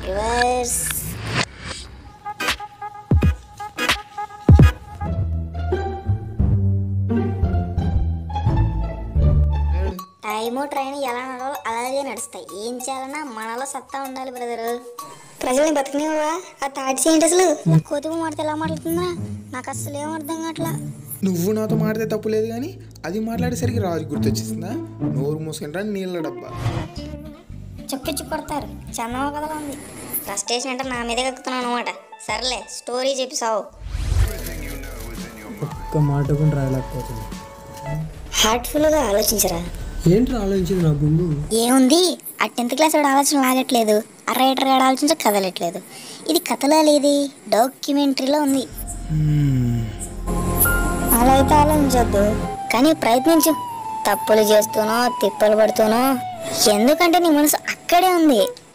reverse time train ఎలా నడవాలో అలాగే నడుస్తాయి ఏం చేయాలన్నా మనలో సత్తా ఉండాలి బ్రదరు ప్రజల్ని బతికినవా ఆ థర్డ్ ఏంటి అసలు కొద్దిగా మాడితే ఎలా మాట్లాడుతుందా నాకు అసలు ఏం అర్థం కావట్లా నువ్వు నాతో మాడితే తప్పు లేదు కానీ అది మాట్లాడేసరికి రాజు గుర్తొచ్చేసిందా నోరు మూసుకుంటా నీళ్ళ డబ్బా చొప్పించి కొడతారు చందమ కథలో ఉంది ఫ్రస్ట్రేషన్ అంటే నా మీదే ఎక్కుతున్నాను అనమాట సర్లే స్టోరీ చెప్పి సావు ఒక్క మాట కూడా రాయలేకపోతుంది హార్ట్ఫుల్గా ఆలోచించరా ఏంట్రా ఆలోచించింది నా గుండు ఏముంది ఆ టెన్త్ క్లాస్ వాడు ఆలోచన లాగట్లేదు ఆ రైటర్ గాడు ఆలోచించ కదలట్లేదు ఇది కథలో లేది డాక్యుమెంటరీలో ఉంది అలా అయితే ఆలోచించొద్దు కానీ ప్రయత్నించు తప్పులు చేస్తూనో తిప్పలు పడుతూనో ఎందుకంటే నీ మనసు అక్కడే ఉంది